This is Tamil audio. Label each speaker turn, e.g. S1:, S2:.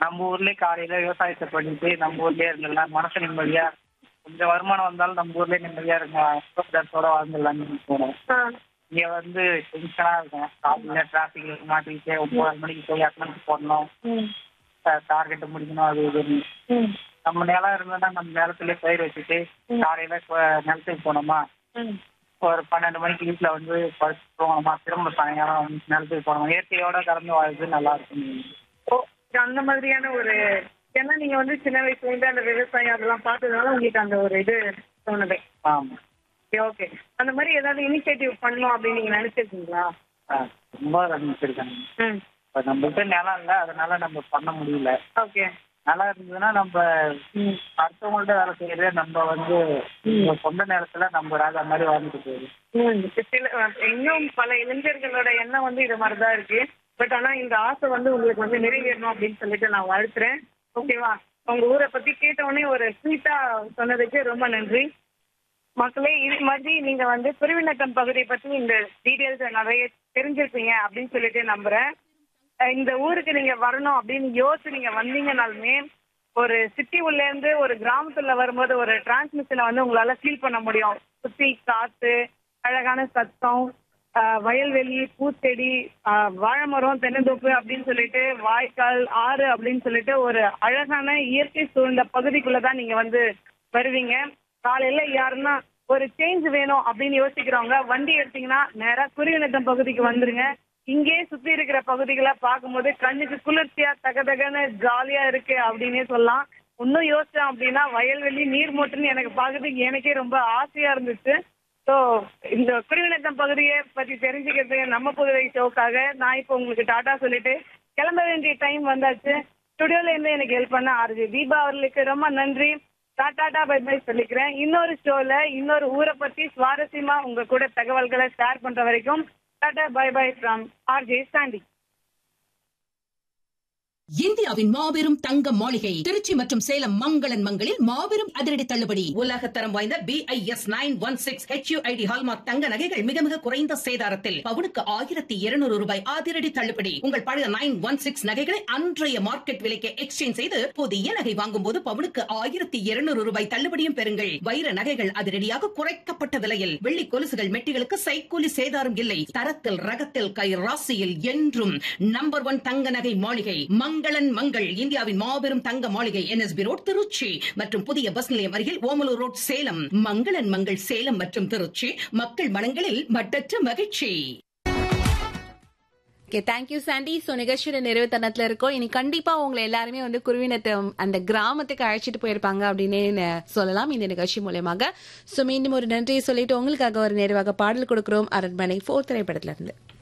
S1: நம்ம ஊர்லயே காலையில விவசாயத்தை பண்ணிட்டு நம்ம ஊர்லயே இருந்துடலாம் மனசு நிம்மதியா கொஞ்சம் வருமானம் வந்தாலும் நம்ம ஊர்லயே நிம்மதியா இருங்க சுத்தத்தோட வாழ்ந்துடலாம்னு போனோம்
S2: ஆ,
S1: இங்க வந்து டென்ஷனா இருக்கும் காலையில டிராபிக்ல மாட்டிக்கிட்டு ஒன்பது மணிக்கு போய் அட்டனன்ஸ் போடணும்
S2: ம்,
S1: டார்கெட் முடிக்கணும் அது இதுன்னு
S2: ம்,
S1: நம்ம நிலம் இருந்ததுன்னா நம்ம நிலத்துலயே பயிர் வச்சுட்டு காலையில கொ- நிலத்துக்கு போனோமா
S2: ம்.
S1: ஒரு பன்னெண்டு மணிக்கு வீட்டுல வந்து படுத்து போனோமா திரும்ப சாயங்காலம் வந்து நிலத்துக்கு போனோமா இயற்கையோட கலந்து வாழ்றது நல்லா இருக்கும்
S2: ஓ அந்த மாதிரியான ஒரு ஏன்னா நீங்க வந்து சின்ன வயசுல இருந்து அந்த விவசாயம் அதெல்லாம் பார்த்ததுனால உங்களுக்கு அந்த ஒரு இது தோணுது
S1: ஆமா
S2: ஓகே அந்த மாதிரி ஏதாவது இனிஷியேட்டிவ் பண்ணணும் அப்படின்னு நீங்க நினைச்சிருக்கீங்களா
S1: ஆ, ரொம்ப ரமிச்சிருக்காங்க
S2: ம்
S1: இப்ப நம்மகிட்ட நிலம் இல்ல அதனால நம்ம பண்ண முடியல
S2: ஓகே
S1: நிலம் இருந்ததுன்னா நம்ம
S2: ம்
S1: அடுத்தவங்கள்ட்ட வேலை செய்யறதே நம்ம வந்து நம்ம சொந்த நேரத்துல நம்ம ராஜா மாதிரி வாழ்ந்துட்டு போயிடும்
S2: ம். சில இன்னும் பல இளைஞர்களோட எண்ணம் வந்து இது மாதிரி தான் இருக்கு பட் ஆனா இந்த ஆசை வந்து உங்களுக்கு வந்து நிறைவேறணும் அப்படின்னு சொல்லிட்டு நான் வாழ்த்துறேன் ஓகேவா உங்க ஊரை பத்தி கேட்ட உடனே ஒரு ஸ்வீட்டா சொன்னதுக்கு ரொம்ப நன்றி மக்களே இது மாதிரி நீங்க வந்து திருவிண்ணக்கம் பகுதியை பத்தி இந்த டீடைல்ஸ் நிறைய தெரிஞ்சிருப்பீங்க அப்படின்னு சொல்லிட்டு நம்புறேன் அஹ் இந்த ஊருக்கு நீங்க வரணும் அப்படின்னு யோசிச்சு நீங்க வந்தீங்கனாலுமே ஒரு சிட்டி உள்ள இருந்து ஒரு கிராமத்துல வரும்போது ஒரு டிரான்ஸ்மிஷனை வந்து உங்களால ஃபீல் பண்ண முடியும் சுத்தி காத்து அழகான சத்தம் ஆஹ் வயல்வெளி பூச்செடி ஆஹ் வாழைமரம் தென்னந்தோப்பு அப்படின்னு சொல்லிட்டு வாய்க்கால் ஆறு அப்படின்னு சொல்லிட்டு ஒரு அழகான இயற்கை சூழ்ந்த பகுதிக்குள்ள தான் நீங்க வந்து வருவீங்க காலையில யாருன்னா ஒரு சேஞ்ச் வேணும் அப்படின்னு யோசிக்கிறவங்க வண்டி எடுத்தீங்கன்னா நேரா குருவிநத்தம் பகுதிக்கு வந்துருங்க இங்கே சுத்தி இருக்கிற பகுதிகளை பார்க்கும்போது கண்ணுக்கு குளிர்ச்சியா தகதகன்னு ஜாலியா இருக்கு அப்படின்னே சொல்லலாம் இன்னும் யோசிச்சோம் அப்படின்னா வயல்வெளி நீர் மோட்டுன்னு எனக்கு பார்க்கறதுக்கு எனக்கே ரொம்ப ஆசையா இருந்துச்சு ஸோ இந்த குருவிநத்தம் பகுதியை பத்தி தெரிஞ்சுக்கிறது நம்ம புதுவை ஷோக்காக நான் இப்போ உங்களுக்கு டாடா சொல்லிட்டு கிளம்ப வேண்டிய டைம் வந்தாச்சு ஸ்டுடியோல இருந்து எனக்கு ஹெல்ப் பண்ண ஆர்ஜி தீபா அவர்களுக்கு ரொம்ப நன்றி டாடா பை பை சொல்லிக்கிறேன் இன்னொரு ஷோல இன்னொரு ஊரை பத்தி சுவாரஸ்யமா உங்க கூட தகவல்களை ஷேர் பண்ற வரைக்கும் tata bye bye from RJ Sandy
S3: இந்தியாவின் மாபெரும் தங்க மாளிகை திருச்சி மற்றும் சேலம் மங்களன் மங்களில் மாபெரும் அதிரடி தள்ளுபடி உலக தரம் வாய்ந்த BIS nine one six HUID hallmark தங்க நகைகள் மிக மிக குறைந்த சேதாரத்தில் பவுனுக்கு ஆயிரத்தி இருநூறு ரூபாய் அதிரடி தள்ளுபடி உங்கள் பழைய நைன் ஒன் சிக்ஸ் நகைகளை அன்றைய மார்க்கெட் விலைக்கு எக்ஸ்சேஞ்ச் செய்து புதிய நகை வாங்கும் போது பவுனுக்கு ஆயிரத்தி இருநூறு ரூபாய் தள்ளுபடியும் பெறுங்கள் வைர நகைகள் அதிரடியாக குறைக்கப்பட்ட விலையில் வெள்ளி கொலுசுகள் மெட்டிகளுக்கு சைக்கூலி சேதாரம் இல்லை தரத்தில் ரகத்தில் கை ராசியில் என்றும் நம்பர் ஒன் தங்க நகை மாளிகை மங்களன் மங்கள் இந்தியாவின் மாபெரும் தங்க மாளிகை என்எஸ்பி ரோட் திருச்சி மற்றும் புதிய பஸ் நிலையம் அருகில் ஓமலூர் ரோட் சேலம் மங்களன் மங்கள் சேலம் மற்றும் திருச்சி மக்கள் மனங்களில் மட்டற்ற மகிழ்ச்சி
S4: ஓகே தேங்க்யூ சாண்டி ஸோ நிகழ்ச்சியோட நிறைவு தருணத்துல இருக்கோம் இனி கண்டிப்பா உங்களை எல்லாருமே வந்து குருவினத்தை அந்த கிராமத்துக்கு அழைச்சிட்டு போயிருப்பாங்க அப்படின்னு ந- சொல்லலாம் இந்த நிகழ்ச்சி மூலயமாக ஸோ மீண்டும் ஒரு நன்றியை சொல்லிட்டு உங்களுக்காக ஒரு நிறைவாக பாடல் கொடுக்கிறோம் அரண்மனை ஃபோர் திரைப்படத்துல இருந்து